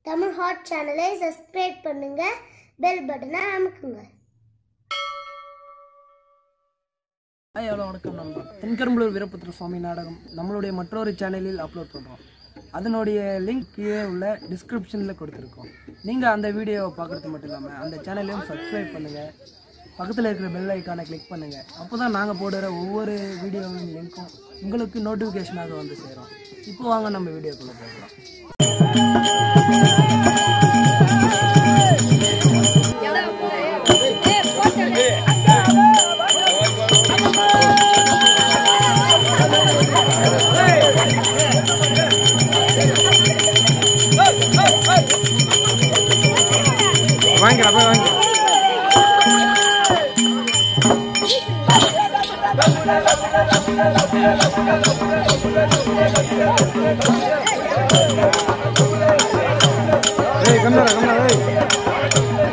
Tamil hot சேனலை subscribe பண்ணுங்க bell பட்டனை அமுக்குங்க ஹாய் ஹலோ வணக்கம் நண்பா தென்கரும்பலூர் வீரபுத்திர சுவாமி நாடகம் நம்மளுடைய மற்றொரு சேனலில் அப்லோட் பண்ணுறோம் அதனுடைய லிங்க் கீழே உள்ள டிஸ்கிரிப்ஷனில் கொடுத்துருக்கோம் நீங்கள் அந்த வீடியோவை பார்க்குறது மட்டும் இல்லாமல் அந்த சேனலையும் சப்ஸ்கிரைப் பண்ணுங்கள் பக்கத்தில் இருக்கிற பெல் ஐக்கானை கிளிக் பண்ணுங்கள் அப்போ தான் நாங்கள் போடுற ஒவ்வொரு வீடியோவின் லிங்க்கும் உங்களுக்கு நோட்டிஃபிகேஷனாக வந்து சேரும் இப்போ வாங்க நம்ம வீடியோக்குள்ளே போகலாம் வாங்கிக்கலாம் போய் வாங்கி ஏய் கம்மிடா கம்மிடா ஏய்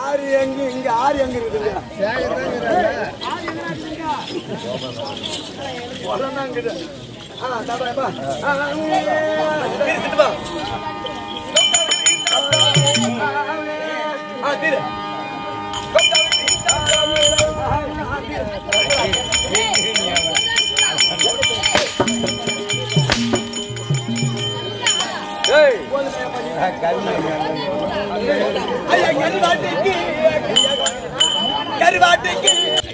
ஆறு எங்க இங்க ஆறு எங்க இருக்குதுங்க உரம் தான் இருக்குது. ஆ, தாத்தா, எப்பா. ஆ, ஆ, திருத்திட்டு வா. ஆ, திரு. ஏய். ஐயா, கருவாட்டுக்கு, கருவாட்டுக்கு.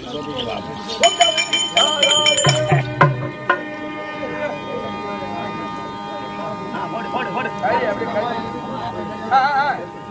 ஆ, ஆ.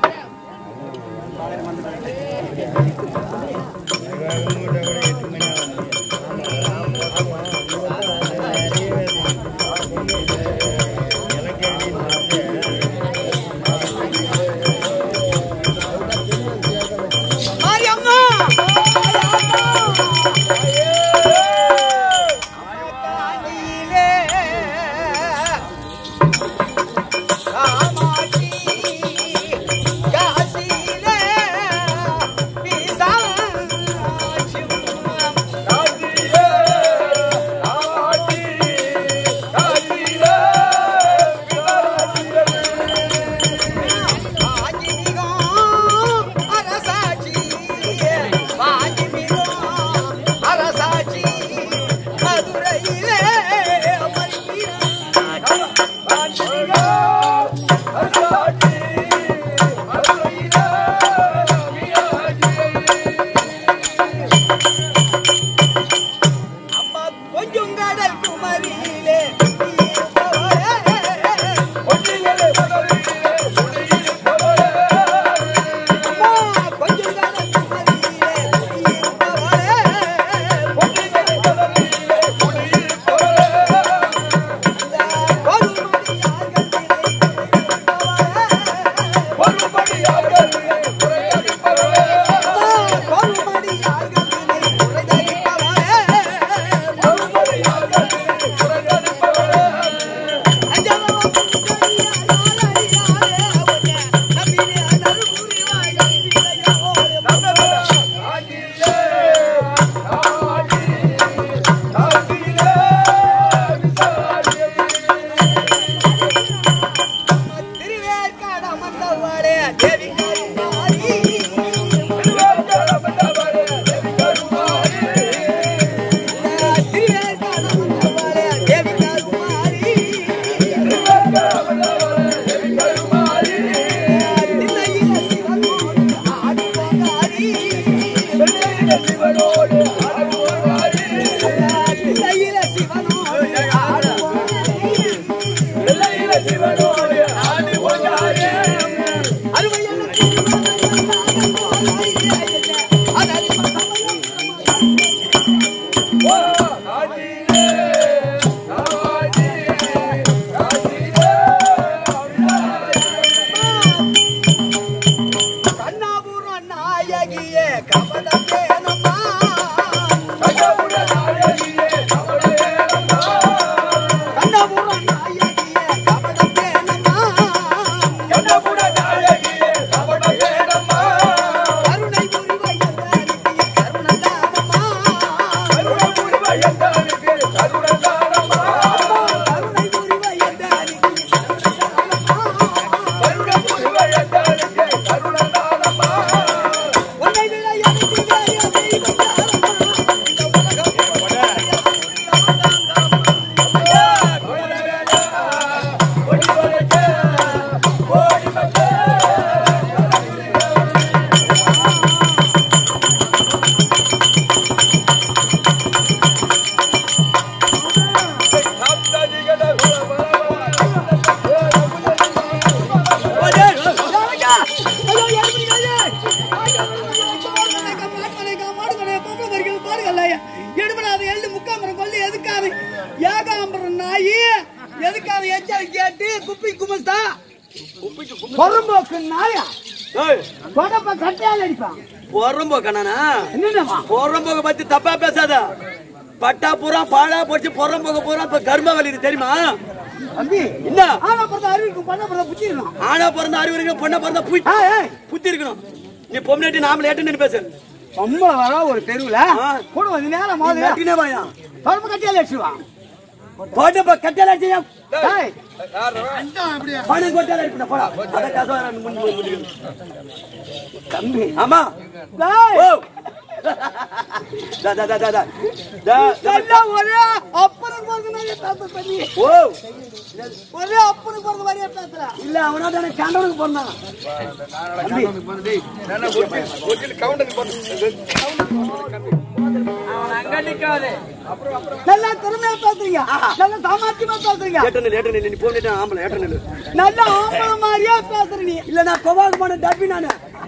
கொஞ்சம் கடல் குமரியிலே கொஞ்சம் கடல் குமரியிலே கண்ணாபுரம் நாயகியே கமலத்தேனம்மா கண்ணாபுரம் நாயகியே கமலத்தேனம்மா கருணை புரிவையதற்கு கருணதானம்மா கருணை புரிவையதற்கு கருணதானம்மா உன்னை விட எனக்கு வேறு தெய்வம் யாரம்மா? இந்த உலகம் பொறம்போக்கு நாயா தொடப்ப கட்டையால் அடிப்பான் பொறம்போக்கு அண்ணா என்னமா பொறம்போக்கு பத்தி தப்பா பேசாத பட்டா பூரா பாழா போச்சு பொறம்போக்கு பூரா இப்ப கர்ம வலி தெரியுமா தம்பி என்ன ஆனா பிறந்த அறிவிக்கும் பண்ண பிறந்த புத்தி இருக்கணும் ஆனா பிறந்த அறிவு இருக்கு பொண்ணை பிறந்த புத்தி ஏய், ஏய், புத்தி இருக்கணும் நீ பொம்னாட்டி நாம லேட்டு நின்னு பேசு பொம்பளை வர ஒரு தெருவுல ஆ. கூட வந்து நேரம் நீ மோதுல நட்டினே வாயா பருப்பு கட்டியால அடிச்சுவான் போட்டு கட்டல அடிச்சியா டேய், பணம் கொட்டால அடிப்பா போடா அத காசு முன் முன் தம்பி ஆமா டேய், ஓ டா டா டா டா டா டா எல்லாம் ஒரே அப்பனுக்கு பிறந்த மாதிரியே பேசுற தம்பி. ஓ ஒரே அப்பனுக்கு பிறந்த மாதிரியே பேசுற. இல்ல அவனா தானே கண்டவனுக்கு போறான் நல்லா திறமையா பேசுறீங்க நல்லா சாமர்த்தியமா பேசுறீங்க ஏட்ட நில்லு ஏட்ட நில்லு நீ போனிட்டு ஆம்பளை ஏட்ட நில்லு நல்லா ஆம்பளை மாதிரியே பேசுற நீ இல்ல நான் கொவாக்கு போன டப்பி நானு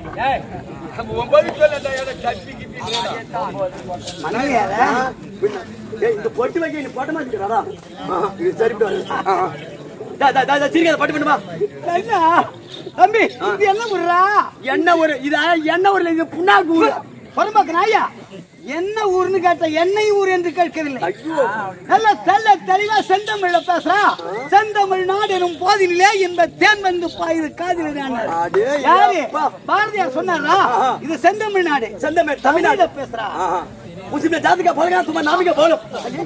மனைவியால ஆ, பின்ன. ஏய் இந்த பொட்டு வைக்க நீ போட்ட மாட்டேங்கிறாடா இது சரிப்பட்டு வருது ஆ, ஆ. டா டா டா சிரிக்காத பட்டு பண்ணுமா என்ன தம்பி இது என்ன விடுறா என்ன ஒரு இது என்ன ஒரு இது புண்ணாக்கு ஊரு பொறுமாக்கு நாயா என்ன ஊர்னு கேட்ட எண்ணெய் ஊர் என்று கேட்கவில்லை ஐயோ நல்ல தெல்ல தெளிவா செந்தமிழ்ல பேசுறா செந்தமிழ் நாடு எனும் போதிலே இந்த தேன் வந்து பாயுது காதில் அடே, யாரு அப்பா. பாரதியார் சொன்னாரா இது செந்தமிழ் நாடு செந்தமே தமிழ்நாடு தமிழ்நாடு பேசுறா முஸ்லிம் ஜாதிக்கா பழகா சும்மா நாமிக்க போலும்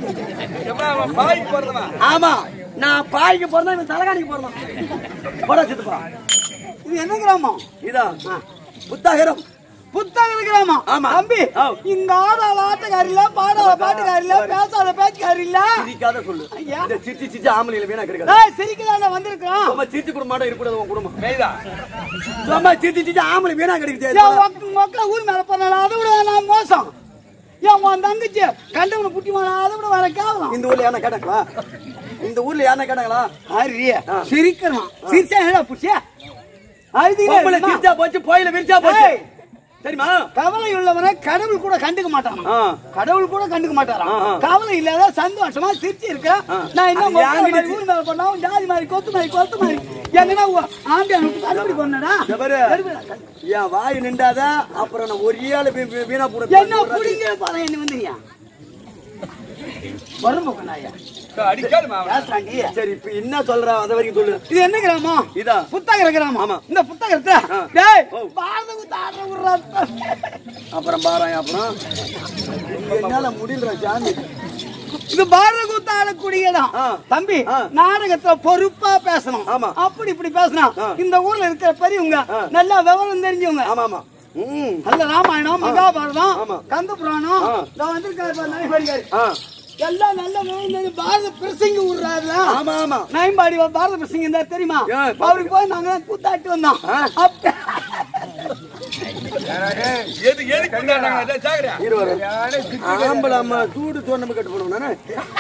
ஆமா நான் பாய்க்கு பிறந்தா இவன் தலைகாணிக்கு பிறந்தான் போடா சித்துப்பா இது என்ன கிராமம் இதான் புத்தாகரம் புத்தகம் கிராமம் ஆமா. தம்பி ஆ. இங்க ஆடாத ஆட்டக்காரி இல்ல பாடாத பாட்டுக்காரி இல்ல பேசாத பேச்சுக்காரி இல்ல சிரிக்காத சொல்லு ஐயா. இந்த சிரிச்சு சிரிச்சு ஆம்பளையில வீணா கிடைக்காது டேய், சிரிக்கதாண்டா வந்திருக்கிறோம் சும்மா சிரிச்சு குடும்பம் இருக்கக்கூடாது உன் குடும்பம் சும்மா சிரிச்சு சிரிச்சு ஆம்பளை வீணா என் கிடைக்குது மக்க- மக்கள் ஊர் மேல போனால அதை விட நான் மோசம் என் உன் தங்கச்சி கண்டவனை குட்டி மாடா அதை விட வர கேவலம் இந்த ஊர்ல யானை கேட்டாங்களா இந்த ஊர்ல யானை கேட்டாங்களா அரிய சிரிக்கிறான் சிரிச்சா என்னடா புடிச்ச பொம்பளை அழுது சிரிச்சா போச்சு போயில விரிச்சா போச்சு ஏய். தெரியுமா கவலை உள்ளவனை கடவுள் கூட கண்டுக்க மாட்டான் ஆ. கடவுள் கூட கண்டுக்க மாட்டாராம் ஆ, ஆ. கவலை இல்லாத சந்தோஷமா சிரிச்சு இருக்க நான் என்ன அது மொத்தம் ஏன் மாதிரி ஊர் மேல பண்ணாவும் ஜாதி மாதிரி கொத்து மாதிரி கொத்து மாதிரி எங்கன்னா ஆம்பியா கண்டுபிடி பண்ணடா இந்த பாரு என் வாய் நின்றாத அப்புறம் நான் ஒரே ஆளு வீ- வீ- வீணா போட என்ன புடிங்க பாரு என்ன வந்தீங்க வரும் நாயா பேசுறாண்டி. சரி இப்ப என்ன சொல்ற அத வரைக்கும் சொல்லு இது என்ன கிராமம் இதான். புத்தகர கிராமம் ஆமா. இந்த புத்தகத்தை ஆ. டேய் ஓ. பாரத குத்தாடுற விடுறா அப்புறம் பாராய் அப்புறம் என்னால முடியல சாமி இது பாரத கூத்து ஆடக்கூடிய இடம் ஆ. தம்பி ஆ. நாடகத்துல பொறுப்பா பேசணும் ஆமா. அப்படி இப்படி பேசணும் ஆ. இந்த ஊர்ல இருக்கிற பெரியவங்க ஆ. நல்லா விவரம் தெரிஞ்சவங்க ஆமா ஆமா ம் நல்ல ராமாயணம் மகாபாரதம் ஆமா. கந்த புராணம் ஆ. இதோ வந்திருக்காரு பாரு, நயன்பாடிக்காரு. ஆ எல்லாம் நல்ல விவரம் தெரிஞ்சு பாரத பிரசங்க விடுறாருல ஆமா ஆமா நயன்பாடி பாரத பிரசங்க இருந்தா தெரியுமா ஏன், பாத்து- அவருக்கு போய் நாங்க கூத்தாட்டி வந்தோம் ஆ. அப்ப- இருவரு ஆம்பளை அம்மா சூடு தோணம் கட்டு போனோம் நானே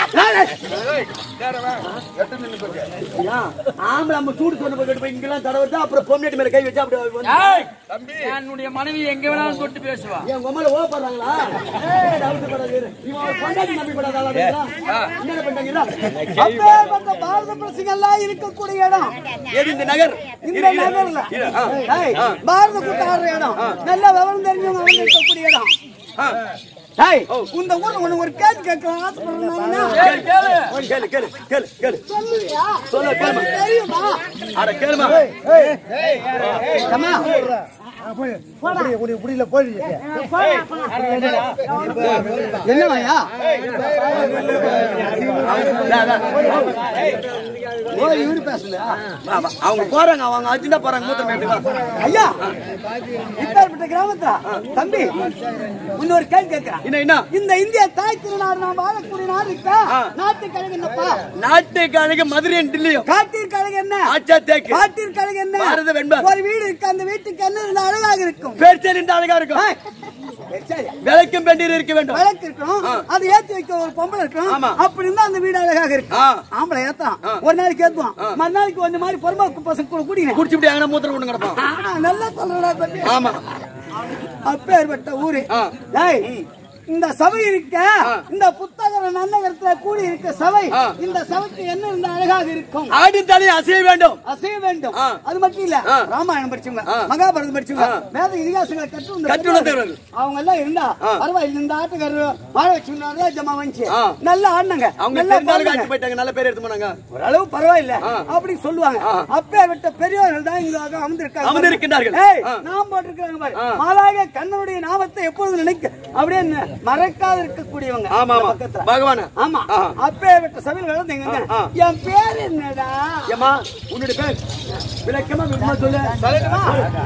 ஏன்? ஆம்பளை அம்மா சூடு தோணம் கட்டு போய் இங்கெல்லாம் தடவை அப்புறம் பொம்னேட்டு மேல கை வச்சா அப்படி வந்து என்னுடைய மனைவி எங்க வேணாலும் தொட்டு பேசுவா என் உமால ஓப்படுறாங்களா ஏய், அவசரப்படாத இரு. இவன் ஒரு பொண்டாட்டி நம்பிப்படாத ஆளா என்ன பண்ணிட்டாங்களா அப்பேற்பட்ட பாரத பிரசங்க எல்லாம் இருக்கக்கூடிய இடம் எது இந்த நகர் இந்த இரு, இரு. நகர்ல இரு, ஆ. ஏய், பாரத கூட்டு ஆடுற இடம் நல்ல விவரம் தெரிஞ்சவங்க வந்து இருக்கக்கூடிய இடம் ஆ. ஏய், இந்த ஊர்ல உனக்கு ஒரு கேள்வி கேட்கலாம் ஆசைப்படுறேன்னா கேளு, கேளு. கேளு, கேளு, கேளு, கேளு. சொல்லுவியா? சொல்லு, கேளுமா. உனக்கு தெரியுமா? அட, கேளுமா. அம்மா, என்னவாயா ஓ இவரு பேசலையா வா, வா. அவங்க போறாங்க அவங்க அர்ஜென்டா போறாங்க மூத்திரம் எப்படி வா ஐயா இப்பேற்பட்ட கிராமத்துல தம்பி இன்னொரு கேள்வி கேட்கிறேன் என்ன என்ன இந்த இந்திய தாய் திருநாடு நாம் வாழக்கூடிய நாடு இருக்கா ஆ. நாட்டு கழகம் என்னப்பா நாட்டுக்கு அழகு மதுரையும் டில்லியும் காட்டிற்கு கழகம் என்ன ஆச்சா தேக்கு காட்டிற்கு கழகம் என்ன பாரத வெண்பா. ஒரு வீடு இருக்கு அந்த வீட்டுக்கு என்ன இருந்தா அழகாக இருக்கும் பேர்ச்சல் இந்த அழகா இருக்கும் ஏய், சரி விளக்கும் பெண்டீர் இருக்க வேண்டும் விளக்கு இருக்கணும் அதை ஏத்தி வைக்க ஒரு பொம்பளை இருக்கணும் ஆமா. அப்படி இருந்தா அந்த வீடு அழகாக இருக்கும் ஆ. ஆம்பளை ஏத்தான் ஒரு நாளைக்கு ஏத்துவான் மறுநாளைக்கு கொஞ்சம் மாதிரி பொறுமாக்கு பசங்க கூட கூட்டிங்க குடிச்சு இப்படி அங்கே மூத்திரம் கொண்டு கிடப்பான் நல்லா சொல்றடா தம்பி ஆமா அப்பேற்பட்ட ஊரு ஆ. டேய் இந்த சபை இருக்க இந்த புத்தக நன்னகரத்துல கூடி இருக்க சபை இந்த சபைக்கு என்ன இருந்தா அழகாக இருக்கும் ஆடி தலையை அசைய வேண்டும் அசைய வேண்டும் ஆ. அது மட்டும் இல்ல ஆ. ராமாயணம் படிச்சவங்க ஆ. மகாபாரதம் படிச்சவங்க ஆ. வேத இதிகாசங்களை கற்று வந்த கற்று வந்தவர்கள். அவங்க எல்லாம் இருந்தா ஆ. பரவாயில்ல இந்த ஆட்டுக்காரர் வாழ வச்சுனாரு ஜமா வந்துச்சு ஆ. நல்லா ஆடினாங்க அவங்க நல்லா தெரிஞ்சாலும் பாடுனாங்க. காட்டி போயிட்டாங்க நல்ல பேர் எடுத்து போனாங்க ஓரளவு பரவாயில்ல ஆ. அப்படி சொல்லுவாங்க ஆ. அப்பே விட்ட பெரியவர்கள் தான் இங்க அமர்ந்திருக்காங்க அமர்ந்திருக்கின்றார்கள். ஏய், ஆ. நாம் போட்டிருக்காங்க பாரு ஆ. மாலாக கண்ணனுடைய நாமத்தை எப்பொழுது நினைக்க அப்படியே ந- மறக்காத இருக்கக்கூடியவங்க ஆமா, இந்த ஆமா. பக்கத்துல. பகவான. ஆமா ஆ. அப்பே விட்ட சபையில் விளந்தீங்க ஆ. என் பேர் என்னடா ஏமா உன்னுடைய பேர் விளக்கமா விளக்கமா சொல்லு சொல்லட்டுமா?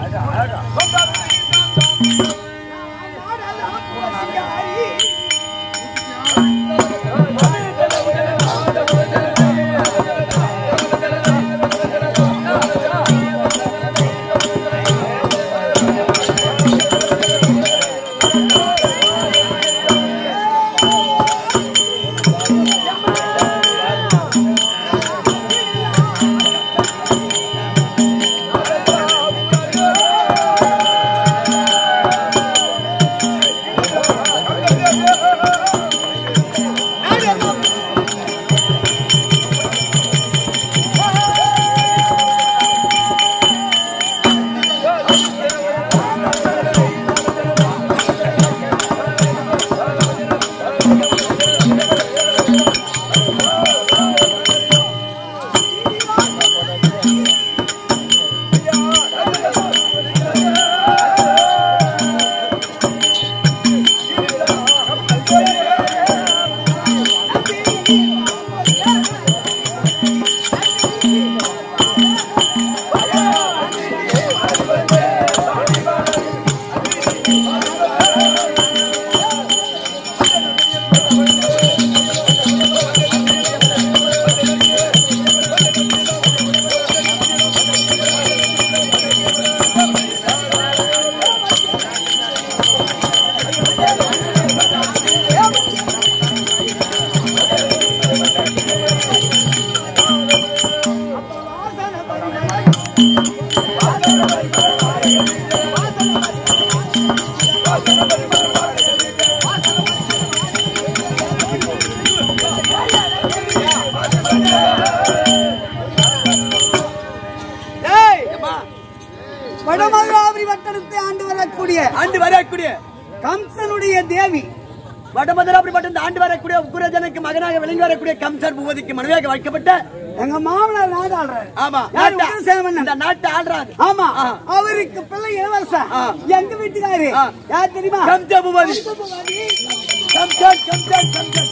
ஏய், வடமதுராபுரி வட்டத்தை ஆண்டு வரக்கூடிய ஆண்டு வரக்கூடிய கம்சனுடைய தேவி வடமதுராபுரி மட்டும் இந்த ஆண்டு வரக்கூடிய உக்ரஜனுக்கு மகனாக விளங்கி வரக்கூடிய கம்சர் பூபதிக்கு மனைவியாக வைக்கப்பட்ட எங்க மாமனார் நாடு ஆள்றாரு ஆமா யாரு நாட்டை- உக்ரசேன மன்னன்? இந்த நாட்டை ஆள்றாரு ஆமா ஆ. அவருக்கு பிள்ளை இளவரசன் ஆ. எங்க வீட்டுக்காரு ஆ. யார் தெரியுமா கம்ச பூபதி கம்சபூபதி. கம்சன் கம்சன் கம்சன்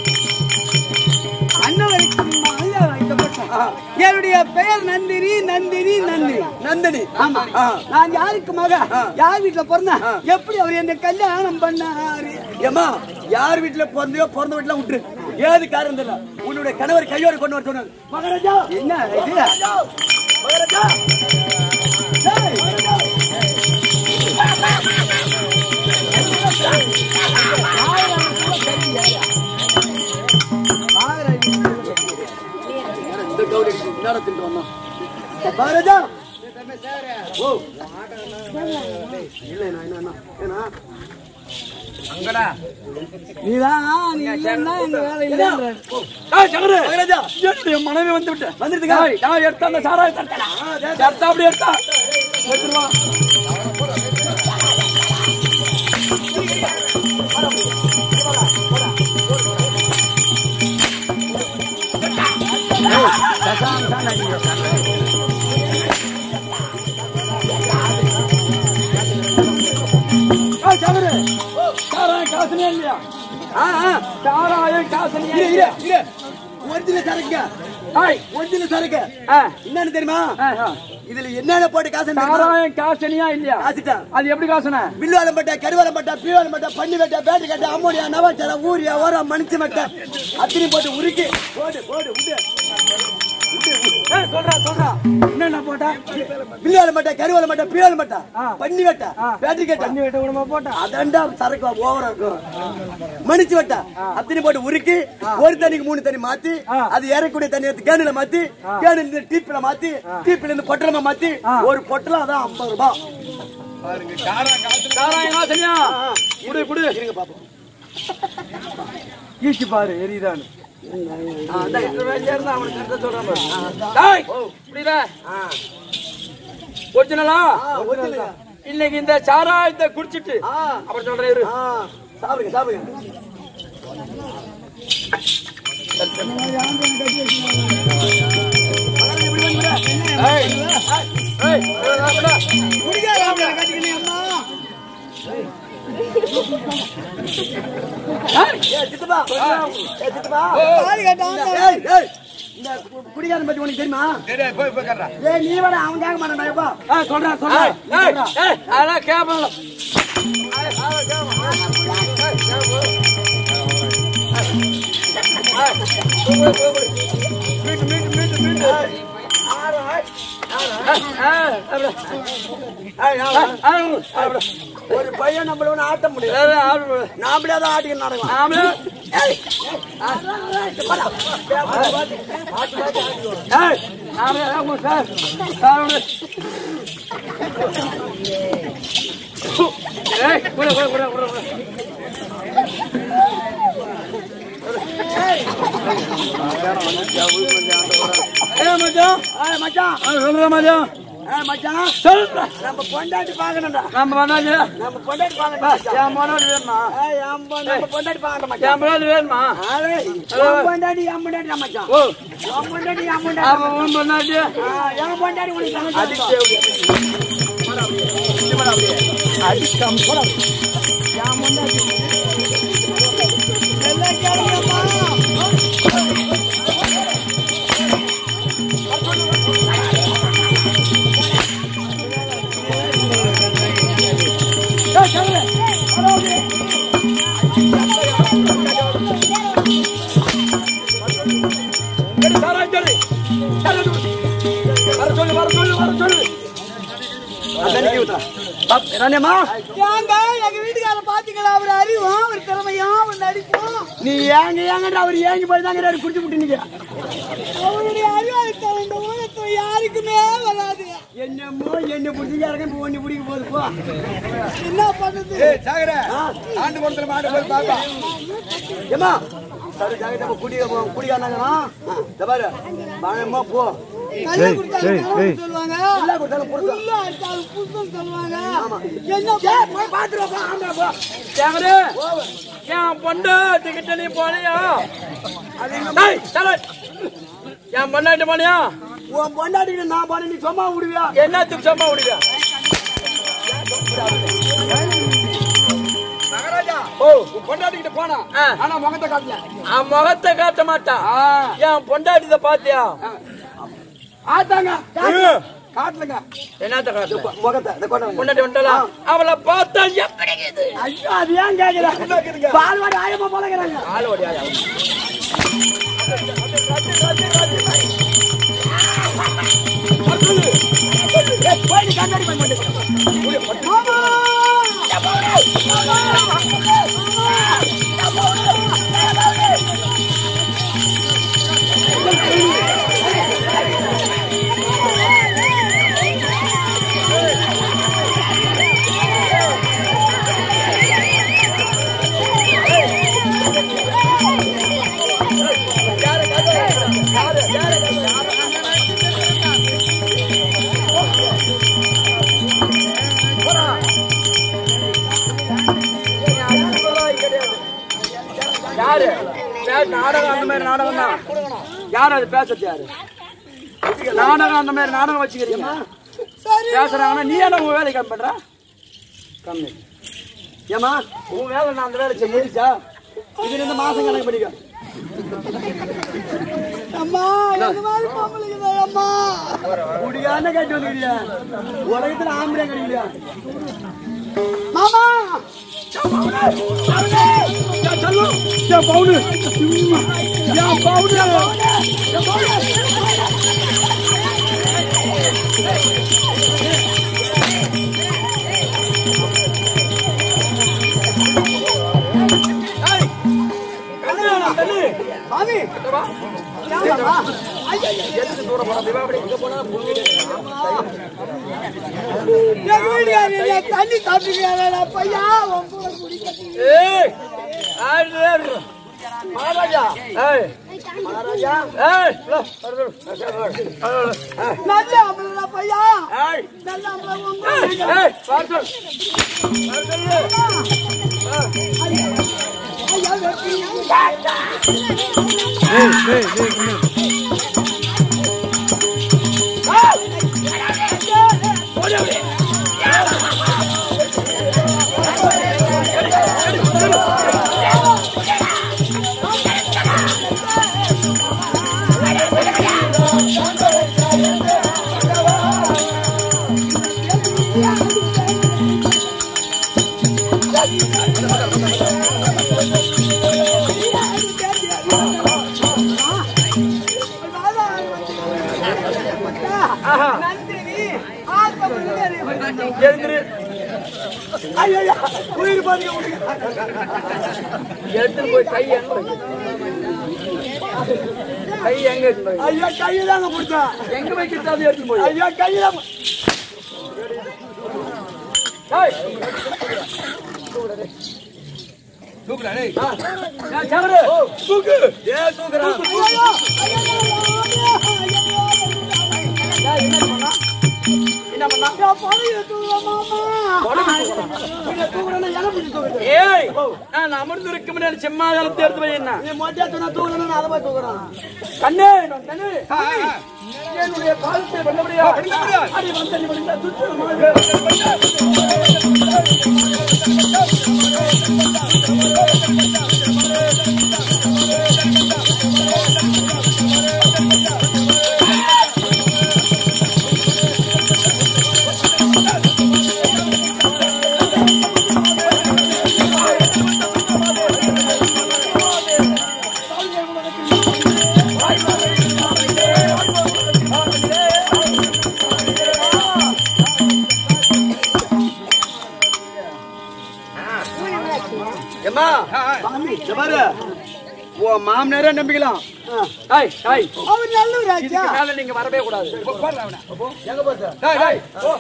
அண்ணவருக்கு மகளா வைக்கப்பட்டான். என்னுடைய பெயர் நந்தினி நந்தினி நந்தினி நந்தினி ஆமா ஆ. நான் யாருக்கு மக ஆ. யார் வீட்டுல பிறந்தேன் ஆ. எப்படி அவர் என்ன கல்யாணம் பண்ணாரு ஏமா யார் வீட்டுல பிறந்தையோ பிறந்த வீட்டுல விட்டுரு ஏது காரணம் தெரியல உன்னுடைய கணவர் கையோடு கொண்டு வர சொன்னார் மகாராஜா என்ன இது மகாராஜா மகாராஜா ஏய், மகாராஜா. இந்த கௌரி நேரத்தில் வந்தோம் மகாராஜா ஓ இல்லை நான் என்ன ஏன்னா நீதான் நீ இல்லைன்னா எங்க வேலை இல்லைன்றாரு மகாராஜா என்னுடைய மனைவி வந்து விட்டு வந்துருதுங்க நான் எடுத்த அந்த சாராய தட்டா எடுத்தா அப்படி எடுத்தா எடுத்துருவா சாராயம் காசுனியா இல்லையா சாராயம் காசுனியா ஒரிஜினல் சரக்கு ஹாய் ஒரிஜினல் சரக்கு ஆ என்னன்னு தெரியுமா ஆ, ஆ. இதுல என்னென்ன போட்டு காசு சாராயம் காசுனியா இல்லையா காசுட்டா அது எப்படி காசுன வில்லுவாலம் பட்டா கருவாலம் பட்டா பீவாலம் பட்டா பண்ணி வெட்டா பேட்டு கட்டா அம்மோடியா நவாச்சாரா ஊரியா ஓரா மனுச்சு வெட்ட அத்தனை போட்டு உருக்கி போடு போடு விடு ஏய், சொல்றா சொல்றா என்னென்ன போட்டா வில்லுவாலம் பட்டா கருவாலம் பட்டா பீவாலம் பட்டா ஆ. பண்ணி வெட்டா ஆ. பேட்டரி கட்டா பண்ணி விட்டு விடுமா போட்டா அதாண்டா சரக்கு ஓவரா இருக்கும் மனுச்சு வெட்டா அத்தனை போட்டு உருக்கி ஒரு தண்ணிக்கு மூணு தண்ணி மாத்தி ஆ. அது ஏறக்கூடிய தண்ணி எடுத்து கேனில மாத்தி கேனில இருந்து டீப்ல மாத்தி டீப்ல இருந்து பொட்டலமா மாத்தி ஆ. ஒரு பொட்டலம் அதான் ஐம்பது ரூபாய் சாராயம் காசுனியா குடு குடு இருங்க பாப்போம் ஈச்சி பாரு எரியுதான்னு ஆ, இந்தா, இந்த வேலையா இருந்தா அவனுக்கு கருத்தை சொல்றேன் பாரு. ஆ, இந்தா. டேய், புரியுதா ஆ, ஒரிஜினலா ஆ, ஒத்துக்கலையா? இன்னைக்கு இந்த சாராயத்தை குடிச்சிட்டு ஆ. அப்புறம் சொல்றேன் இரு ஆ, சாப்பிடுங்க சாப்பிடுங்க ஏய், ஏய், ஏய், வாங்கடா. குடிக்காத ஆம்பளை கட்டிக்கினே அம்மா ஏய், சித்தப்பா ஏய், சித்தப்பா தாலி கட்ட ஆம்பளை ஏய், ஏய், இந்த கு- குடிகாரன் பத்தி உனக்கு தெரியுமா ஏய் நீ வேணா அவன் கேட்க மாட்டான் எப்பா ஆ சொல்றேன் ஏய், சொல்றேன் ஏய், ஏய், அதெல்லாம் கேட்பல ஒரு பையன் நம்மள ஒண்ணு ஆட்ட முடியாது நாமளே தான் ஆட்டிக்க நடக்கலாம் மச்சான் ஏய் மச்சான் சொல்ற மச்சான் ஏய் மச்சான் சொல்ற நம்ம பொண்டாட்டி பார்க்கணும்டா நம்ம பண்ணாச்சு நம்ம பொண்டாட்டி பார்க்கணும் என் மனோடு வேணுமா ஏய் என் பொ- நம்ம பொண்டாட்டி பார்க்கணும் மச்சான் என் மனோடு வேணுமா ஆளே, என் பொண்டாட்டி என் பொண்டாட்டி தான் மச்சான் ஓ என் பொண்டாட்டி என் பொண்டாட்டி அவன் உன் பண்ணாச்சு ஆ, என் பொண்டாட்டி உனக்கு சமைச்சு சாராயம் சொல்லு வர சொல்லு வர சொல்லு வர சொல்லு ராணியம்மா ஏங்க எங்க வீட்டுக்கார பாத்தீங்களா அவர் அறிவும் அவர் திறமையும் அவர் நடிப்பும் நீ ஏங்க ஏங்கடா அவர் ஏங்கி போய் தாங்க குடிச்சு விட்டு நீங்க அவருடைய அறிவாளித்தனம் இந்த உலகத்துல யாருக்குமே வராது என்னமோ என்ன பிடிச்சி இறங்க இப்போ ஒண்ணு பிடிக்க போகுது போ என்ன பண்ணுது ஆண்டு கொடுத்துல மாட்டு போய் பாப்பா ஏமா சரி ஜாகிரதை நம்ம குடி குடிக்கானாங்கண்ணா இந்த பாரு வாங்கம்மா போ கல்ல குடிச்சாலும் கலவரம் சொல்லுவாங்க நல்லா கொடுத்தாலும் புடிச்சா புல்ல அடிச்சாலும் புதுசுன்னு சொல்லுவாங்க என்ன ஏய், போய் பாத்துட்டு வா, ஆண்டா போ கேக்குது என் பொண்டாட்டி கிட்ட நீ போனியா டேய், தல. என் பொண்டாட்டி போனியா உன் பொண்டாட்டிக்கு நான் போன நீ சும்மா விடுவியா என்னத்துக்கு சும்மா விடுங்க ஓ உன் பொண்டாட்டிக்கிட்ட போனா ஆ. ஆனா முகத்தை காட்டல அவன் முகத்தை காட்ட மாட்டான் என் பொண்டாட்டி பாத்தியா ஆத்தாங்க காட்டலங்க என்னத்த காட்டு முகத்தை இந்த கொண்டாங்க பொண்டாட்டி வந்துட்டா அவளை பார்த்தா எப்படி இருக்குது ஐயோ அது ஏன் கேக்குற பால்வாடி ஆயமா போலங்கிறாங்க ஆளு ஓடியா யாரு பே- நாடகம் அந்த மாதிரி நாடகம் தான் யார் அது பேசுறது யாரு நாடகம் அந்த மாதிரி நாடகம் வச்சுக்கிறீங்க பேசுறாங்கன்னா நீ என்ன உன் வேலை கம்மி பண்ற கம்மி ஏமா உன் வேலை நான் அந்த வேலை சரி, முடிச்சா இதுல இருந்து மாசம் கணக்கு பண்ணிக்க அம்மா இந்த மாதிரி பொம்பளைங்க தான் அம்மா குடியானே கட்டி வந்துக்கிறியா உலகத்துல ஆம்பளை கிடைக்கலையா மாமா சாமி எங்க வீட்டுக்காரர் என்ன தண்ணி சாப்பிட்டுக்கிறாரா பையா உன் கூட குடிக்க ஏய் மகாராஜா ஏய் மகாராஜா ஏய் நல்ல அமலா பையா ஏய் நல்ல அமலா ஏய் ஏய் பாத்து நந்தினி ஆசை எழுந்திரு ஐயா உயிர் பாருங்க உனக்கு. எடுத்துட்டு போய் கை எங்க வை? கை எங்க எடுத்துட்டு போய்? ஐயா கையை தாங்க பிடிச்சா எங்க வைக்கிறது அது எடுத்துட்டு போய் ஐயா கையில ஏய் தூக்குறா டேய் ஆ, ஏன் சவரு? தூக்கு ஏ தூக்குறான் ஏய், என்ன பண்ணா என்ன பண்ணா ஏய் நான் அமர்ந்து இருக்க முடியாது செம்மாதளத்தை எடுத்து வை என்ன நீ மொட்டையா சொன்னா தூக்குறேன்னு அதை போய் தூக்குறான் கண்ணே நான் கண்ணே என்னுடைய பாதத்தை பண்ணபடியா அடி வந்து நீ வந்து சுத்தமாக ஏம்மா இங்க பாரு உன் மாமனாரே நம்பிக்கலாம் ஏய் ஏய் அவர் நல்லவராச்சா இதுக்கு மேல நீங்க வரவே கூடாது எங்க போறது ஏய் ஏய் ஓ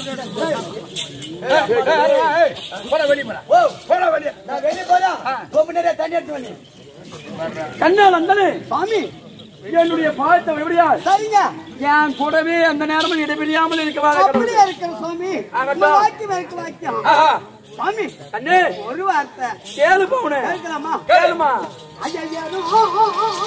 ஏய் ஏய் ஏய் போட வெளிய போடா ஓ போடா வெளிய நான் வெளிய போறா ரொம்ப நேரம் தண்ணி எடுத்து வந்து கண்ணா நந்தனே சாமி என்னுடைய பாதத்தை எப்படியா சரிங்க என் கூடவே அந்த நேரமும் இடைபிரியாமல் இருக்க வாழ அப்படியே இருக்கிற சுவாமி ஆகட்டும். உங்க வாக்கி வைக்க வாக்கியம் ஆஹா சாமி கண்ணே ஒரு வார்த்தை கேளு போனே கேட்கலாமா கேளுமா ஐயா ஐயா ஓ, ஓ, ஓ, ஓ,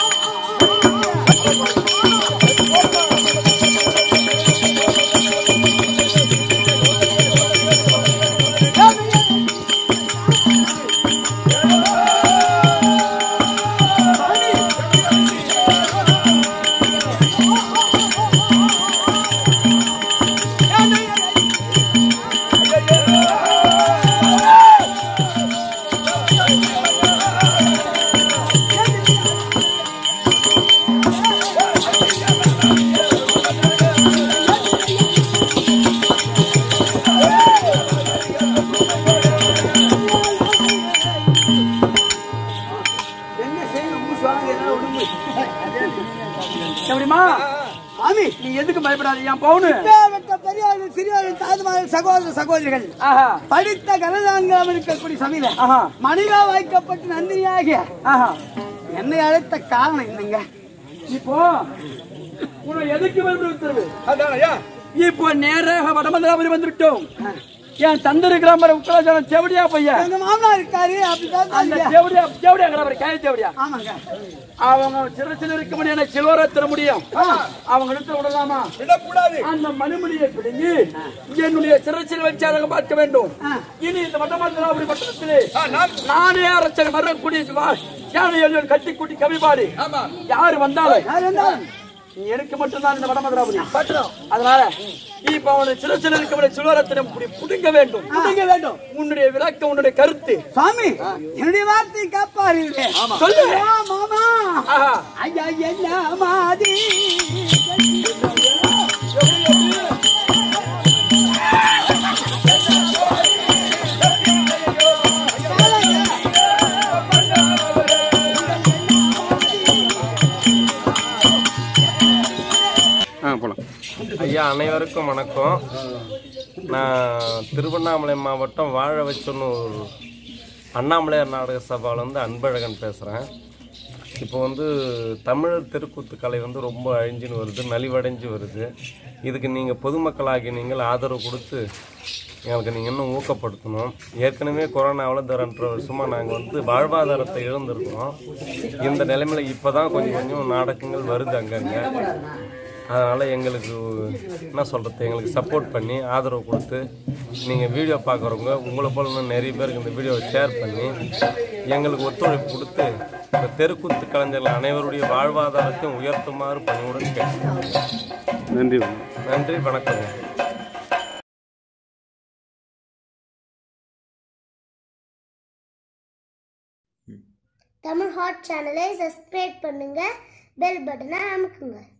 என்ன செய்யணும் மூசுவாங்க என்ன விடுங்க எப்படிமா சாமி நீ எதுக்கு பயப்படாத என் பவுனு இப்பேற்பட்ட பெரியவர்கள் சிறியவர்கள் தாய்மார்கள் சகோதர சகோதரிகள் ஆஹா படித்த கனதாங்காமல் இருக்கக்கூடிய சபையில ஆஹா மனிதா வாய்க்கப்பட்டு நந்தினியாகிய ஆஹா என்னை அழைத்த காரணம் என்னங்க இப்போ உன்னை எதுக்கு வந்து விட்டுருது அதானயா இப்போ நேராக வடமந்திராபுரி வந்துவிட்டோம் என் தந்து இருக்கிற உத்தரஜன செவடியா பையன் எங்க மாமனார் இருக்காரு அப்படிதான் அந்த சொல்லுங்க. செவடியா செவடியா கிடப்பாரு காய செவடியா ஆமாங்க அவங்க சிறு சிறு இருக்க முடியும் சில்வரை தர முடியும் அவங்க எடுத்து விடலாமா விடக்கூடாது அந்த மணிமணியை பிடிங்கி என்னுடைய சிறச்சில் வச்சு அதை பார்க்க வேண்டும் இனி இந்த வட்டமந்திராபுரி பட்டணத்திலே நானே அரசர் வரக்கூடிய வா- யானை எழுதி கட்டி கூட்டி கவிபாடி யாரு வந்தாலும் யார் வந்தாலும் நீ எனக்கு மட்டும்தான் இந்த வடமதுராபுரி அதனால இப்ப அவனை சிறு சிறு இருக்க சிலுவரத்தினம் புடுங்க வேண்டும் புடிங்க வேண்டும் உன்னுடைய விளக்கம் உன்னுடைய கருத்து சாமி என்னுடைய வார்த்தை காப்பாரு சொல்லு. மாமா ஆஹா ஐயா என்ன மாதி ஐயா அனைவருக்கும் வணக்கம் நான் திருவண்ணாமலை மாவட்டம் வாழ வச்சொன்னூர் அண்ணாமலையார் நாடக சபாவிலேருந்து அன்பழகன் பேசுகிறேன் இப்போ வந்து தமிழர் தெருக்கூத்து கலை வந்து ரொம்ப அழிஞ்சுன்னு வருது நலிவடைஞ்சு வருது இதுக்கு நீங்கள் பொதுமக்களாகி நீங்கள் ஆதரவு கொடுத்து எங்களுக்கு நீங்கள் இன்னும் ஊக்கப்படுத்தணும் ஏற்கனவே கொரோனாவில் இந்த ரெண்டரை வருஷமாக நாங்கள் வந்து வாழ்வாதாரத்தை இழந்திருக்கிறோம் இந்த நிலைமையில் இப்போ தான் கொஞ்சம் கொஞ்சம் நாடகங்கள் வருது அங்கங்கே அதனால் எங்களுக்கு என்ன சொல்கிறது எங்களுக்கு சப்போர்ட் பண்ணி ஆதரவு கொடுத்து நீங்கள் வீடியோ பார்க்குறவங்க உங்களை போல இன்னும் நிறைய பேருக்கு இந்த வீடியோவை ஷேர் பண்ணி எங்களுக்கு ஒத்துழைப்பு கொடுத்து இந்த தெருக்கூத்து கலைஞர்கள் அனைவருடைய வாழ்வாதாரத்தையும் உயர்த்துமாறு பணிவுடன் கேட்கிறேன் நன்றி நன்றி வணக்கம் தமிழ் ஹாட் சேனலை சப்ஸ்கிரைப் பண்ணுங்க பெல் பட்டனை அமுக்குங்க